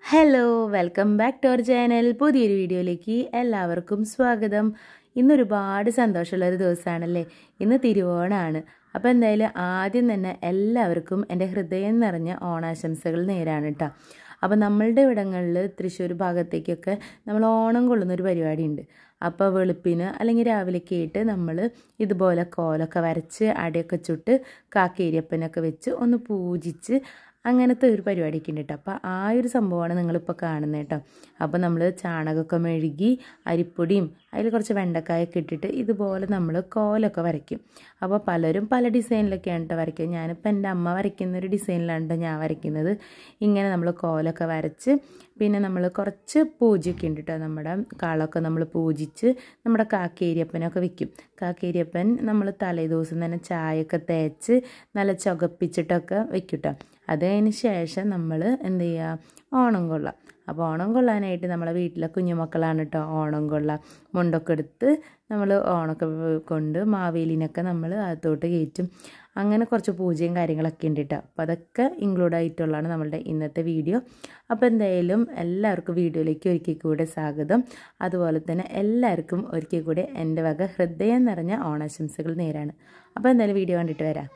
hello welcome back to our channel പുതിയൊരു വീഡിയോയിലേക്ക് എല്ലാവർക്കും സ്വാഗതം ഇന്ന് ഒരുപാട് സന്തോഷമുള്ള ഒരു ദിവസമാണല്ലേ ഇന്ന് തിരുവോണമാണ് അപ്പോൾ എന്തായാലും ആദ്യം തന്നെ എല്ലാവർക്കും എൻ്റെ ഹൃദയം നിറഞ്ഞ ഓണാശംസകൾ നേരാണ് കേട്ടോ അപ്പോൾ നമ്മളുടെ ഇവിടങ്ങളിൽ തൃശ്ശൂർ ഭാഗത്തേക്കൊക്കെ നമ്മൾ ഓണം കൊള്ളുന്ന ഒരു പരിപാടിയുണ്ട് അപ്പോൾ വെളുപ്പിന് അല്ലെങ്കിൽ രാവിലെയൊക്കെ ആയിട്ട് നമ്മൾ ഇതുപോലെ കോലൊക്കെ വരച്ച് അടയൊക്കെ ചുട്ട് കാക്കേരിയപ്പനൊക്കെ വെച്ച് ഒന്ന് പൂജിച്ച് അങ്ങനത്തെ ഒരു പരിപാടിയൊക്കെ ഉണ്ട് കേട്ടോ അപ്പോൾ ആ ഒരു സംഭവമാണ് നിങ്ങളിപ്പോൾ കാണുന്നത് കേട്ടോ അപ്പോൾ നമ്മൾ ചാണകമൊക്കെ മെഴുകി അരിപ്പൊടിയും അതിൽ കുറച്ച് വെണ്ടക്കായൊക്കെ ഇട്ടിട്ട് ഇതുപോലെ നമ്മൾ കോലൊക്കെ വരയ്ക്കും അപ്പോൾ പലരും പല ഡിസൈനിലൊക്കെയാണ് കേട്ടോ വരയ്ക്കുക ഞാനിപ്പോൾ എൻ്റെ അമ്മ വരയ്ക്കുന്ന ഒരു ഡിസൈനിലാണ് കേട്ടോ ഞാൻ വരയ്ക്കുന്നത് ഇങ്ങനെ നമ്മൾ കോലൊക്കെ വരച്ച് പിന്നെ നമ്മൾ കുറച്ച് പൂജയൊക്കെ ഉണ്ട് കേട്ടോ നമ്മുടെ കാളൊക്കെ നമ്മൾ പൂജിച്ച് നമ്മുടെ കാക്കേരിയപ്പനൊക്കെ വെക്കും കാക്കേരിയപ്പൻ നമ്മൾ തലേദിവസം തന്നെ ചായയൊക്കെ തേച്ച് നല്ല ചുകപ്പിച്ചിട്ടൊക്കെ വെക്കും കേട്ടോ അതിന് ശേഷം നമ്മൾ എന്ത് ചെയ്യുക ഓണം കൊള്ളാം അപ്പോൾ ഓണം കൊള്ളാനായിട്ട് നമ്മളെ വീട്ടിലെ കുഞ്ഞുമക്കളാണ് കേട്ടോ ഓണം കൊള്ളാം മുണ്ടൊക്കെ എടുത്ത് നമ്മൾ ഓണമൊക്കെ കൊണ്ട് മാവേലിനൊക്കെ നമ്മൾ അകത്തോട്ട് കയറ്റും അങ്ങനെ കുറച്ച് പൂജയും കാര്യങ്ങളൊക്കെ ഉണ്ട് കേട്ടോ അപ്പോൾ അതൊക്കെ ഇൻക്ലൂഡ് ആയിട്ടുള്ളതാണ് നമ്മളുടെ ഇന്നത്തെ വീഡിയോ അപ്പോൾ എന്തായാലും എല്ലാവർക്കും വീഡിയോയിലേക്ക് ഒരിക്കൽ കൂടെ സ്വാഗതം അതുപോലെ തന്നെ എല്ലാവർക്കും ഒരിക്കൽ കൂടെ എൻ്റെ വക ഹൃദയം നിറഞ്ഞ ഓണാശംസകൾ നേരാണ് അപ്പോൾ എന്തായാലും വീഡിയോ കണ്ടിട്ട് വരാം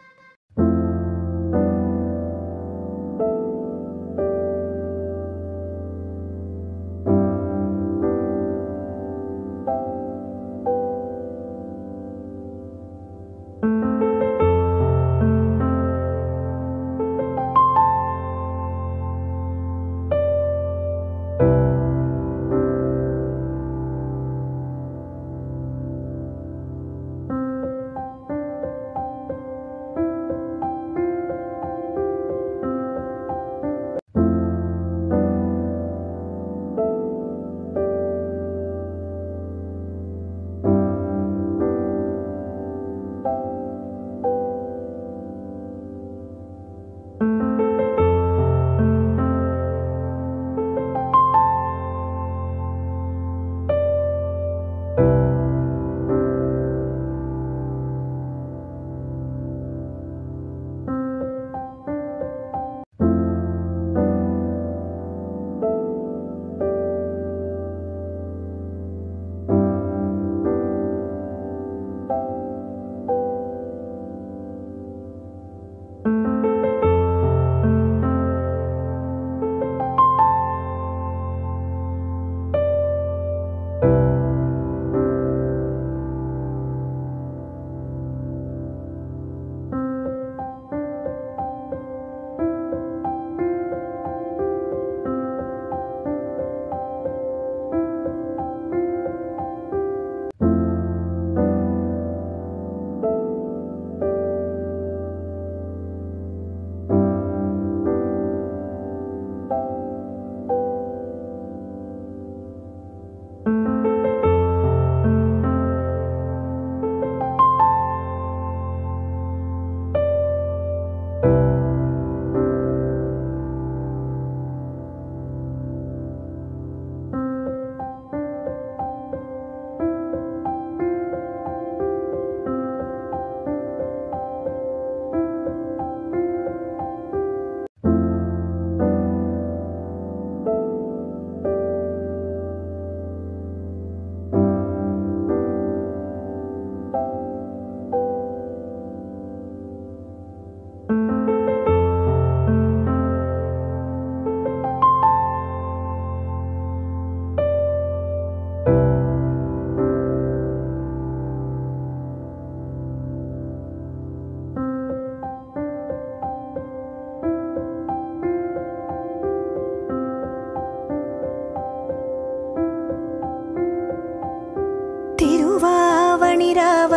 തിരുവാവണിരാവ്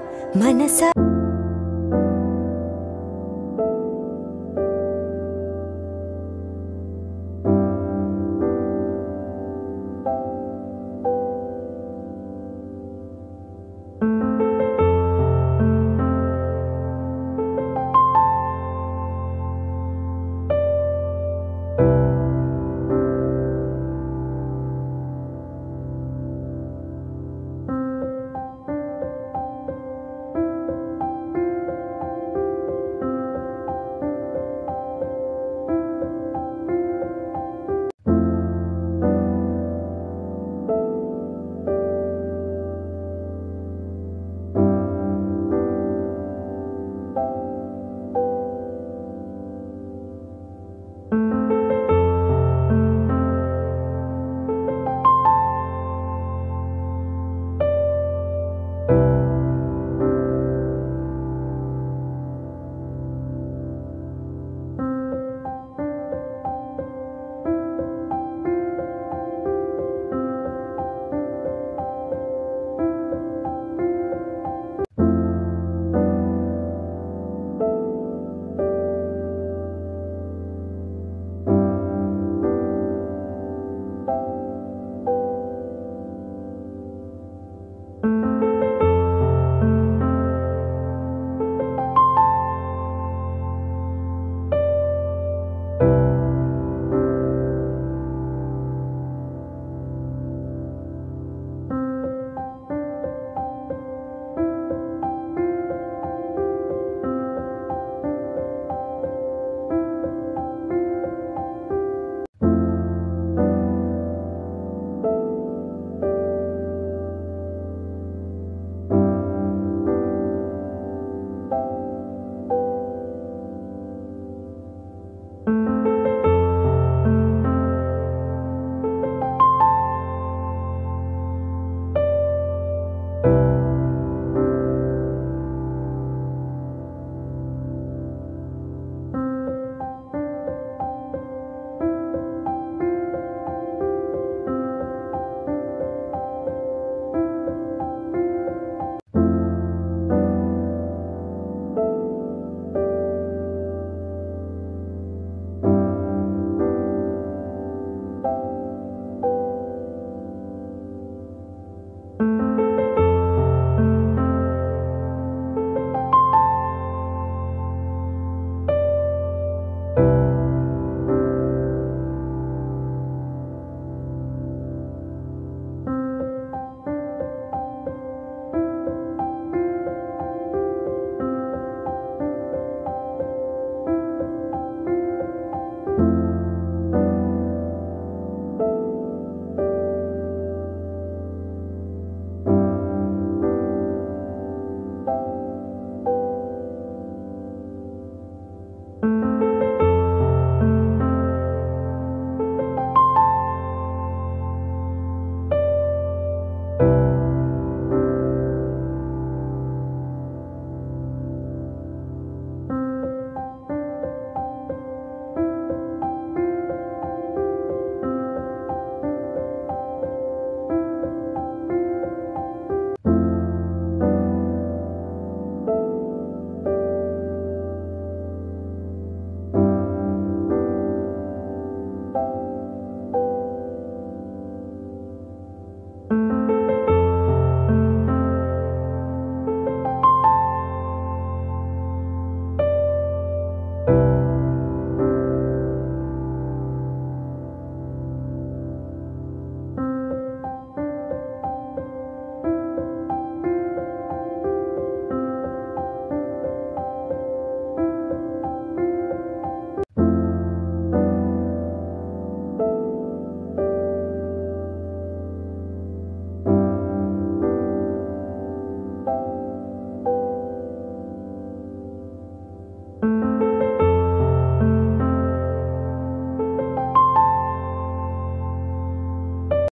മനസ കേട്ടോ